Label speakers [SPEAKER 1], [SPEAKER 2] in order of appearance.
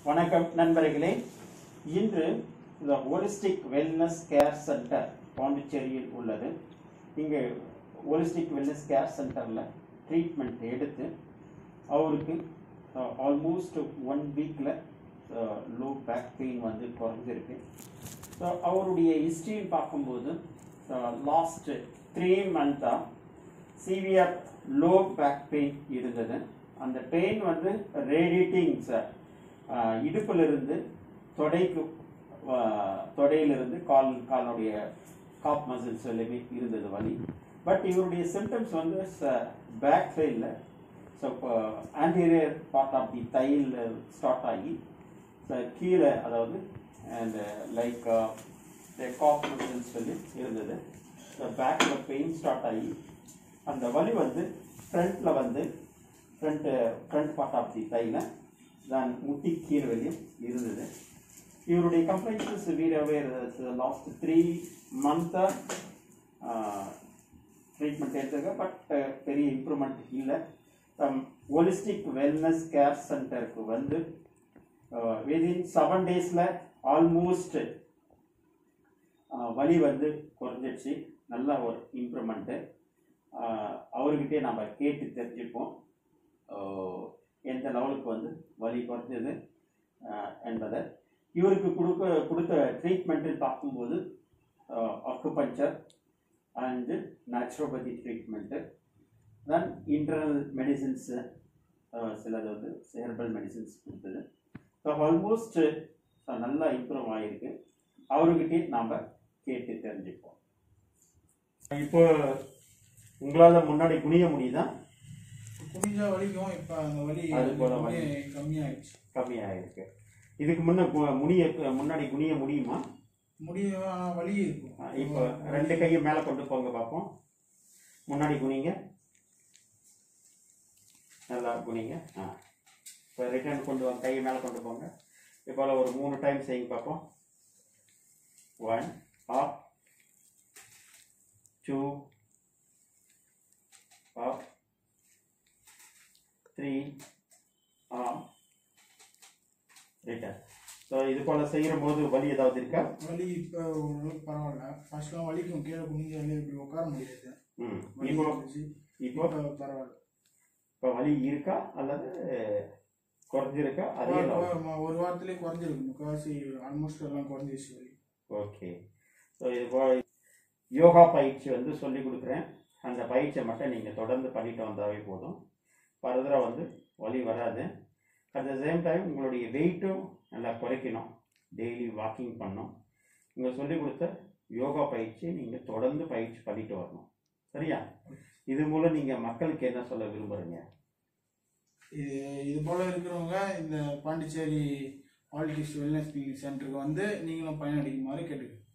[SPEAKER 1] வணக்கம் நண்பர்களே இன்று இந்த ஹோலிஸ்டிக் வெல்னஸ் கேர் சென்டர் பாண்டிச்சேரியில் உள்ளது இங்கே ஹோலிஸ்டிக் வெல்னஸ் கேர் சென்டரில் ட்ரீட்மெண்ட் எடுத்து அவருக்கு ஆல்மோஸ்ட் ஒன் வீக்கில் லோ பேக் பெயின் வந்து குறைஞ்சிருக்கு ஸோ அவருடைய ஹிஸ்ட்ரின்னு பார்க்கும்போது லாஸ்ட் த்ரீ மந்த்தாக சிவியர் லோ பேக் பெயின் இருந்தது அந்த பெயின் வந்து ரேடியேட்டிங் சார் இடுப்பிலிருந்து தொடைக்கு ஆஹ், தொடையிலிருந்து கால் காலுடைய காப் மசில்ஸ் எல்லாமே இருந்தது வலி பட் இவருடைய சிம்டம்ஸ் வந்து பேக் சைடில் so anterior part of the தையில் ஸ்டார்ட் ஆகி so கீழே அதாவது அண்ட் லைக் காப் மசில்ஸ் சொல்லி இருந்தது பேக்கில் பெயின் ஸ்டார்ட் ஆகி அந்த வலி வந்து ஃப்ரண்ட்டில் வந்து front front part of the தையில் தான் முட்டி கீழ் வலியும் இருந்தது இவருடைய கம்ப்ளைண்ட்ஸ் வீரவே லாஸ்ட் த்ரீ மந்த்தாக ட்ரீட்மெண்ட் எடுத்திருக்க பட் பெரிய இம்ப்ரூவ்மெண்ட் இல்லை ஹோலிஸ்டிக் வெல்னஸ் கேர் சென்டருக்கு வந்து விதின் செவன் டேஸில் ஆல்மோஸ்ட் வலி வந்து குறைஞ்சிடுச்சு நல்ல ஒரு இம்ப்ரூவ்மெண்ட்டு அவர்கிட்டே நம்ம கேட்டு தெரிஞ்சுப்போம் ஆஹ் எந்த லெவலுக்கு வந்து வலி குறைஞ்சது ஆஹ் என்பதை இவருக்கு கொடுக்க கொடுத்த ட்ரீட்மெண்ட்டு பார்க்கும்போது acupuncture and naturopathy treatment then internal medicines சிலது வந்து ஹெர்பல் மெடிசின்ஸ் கொடுத்தது ஸோ ஆல்மோஸ்ட் நல்லா இம்ப்ரூவ் ஆகிருக்கு அவர்கிட்டே நாம் கேட்டு தெரிஞ்சுப்போம் இப்போ உங்களால் முன்னாடி குனிய முடியுதா
[SPEAKER 2] குனிஞ்சா வலிக்கும் இப்ப அந்த வலி
[SPEAKER 1] அது போல வலி.
[SPEAKER 2] கம்மி- கம்மியாயிடுச்சு
[SPEAKER 1] கம்மியாயிருக்கு இதுக்கு முன்ன கு- முடிய முன்னாடி குனிய முடியுமா
[SPEAKER 2] முடியும் ஆனா வலி இருக்கும்
[SPEAKER 1] ஆ, இப்போ ரெண்டு கையும் மேலே கொண்டு போங்க பார்ப்போம் முன்னாடி குனிங்க நல்லா குனிங்க ஆ இப்போ ரிட்டர்ன் கொண்டு வாங்க கையை மேலே கொண்டு போங்க இப்போ ஒரு மூணு டைம் செய்யுங்க பார்ப்போம் one up two up three up return so இது போல் செய்கிற போது வலி ஏதாவது இருக்கா
[SPEAKER 2] வலி இப்ப ஓரளவுக்கு பரவாயில்ல ஃபர்ஸ்ட்லாம் வலிக்கும் கீழே குனிஞ்சாலே இப்படி உட்கார முடியாது
[SPEAKER 1] ம்
[SPEAKER 2] வலி
[SPEAKER 1] இப்போ
[SPEAKER 2] இருந்துச்சு
[SPEAKER 1] இப்போ
[SPEAKER 2] இப்ப பரவாயில்ல
[SPEAKER 1] இப்போ வலி இருக்கா அல்லது குறைஞ்சிருக்கா அதே
[SPEAKER 2] ஒரு-
[SPEAKER 1] level?
[SPEAKER 2] ஒரு- ஒரு வாரத்திலே குறைஞ்சிருக்கு முக்கால்வாசி ஆல்மோஸ்ட் எல்லாம் குறைஞ்சிருச்சு வலி
[SPEAKER 1] ஓகே ஸோ இது போல் யோகா பயிற்சி வந்து சொல்லி கொடுக்குறேன் அந்த பயிற்சியை மட்டும் நீங்கள் தொடர்ந்து பண்ணிட்டு வந்தாவே போதும் ஃபர்தராக வந்து வலி வராது அட் த சேம் டைம் உங்களுடைய வெயிட்டும் நல்லா குறைக்கணும் டெய்லி வாக்கிங் பண்ணணும் நீங்கள் சொல்லி கொடுத்த யோகா பயிற்சி நீங்கள் தொடர்ந்து பயிற்சி பண்ணிட்டு வரணும் சரியா இது மூலம் நீங்கள் மக்களுக்கு என்ன சொல்ல விரும்புகிறீங்க
[SPEAKER 2] இது இது போல இருக்கிறவங்க இந்த பாண்டிச்சேரி ஆல்டிஸ் வெல்னஸ் கிளினிக் சென்டருக்கு வந்து நீங்களும் பயனடைக்குமாறு கேட்டுக்கிறேன்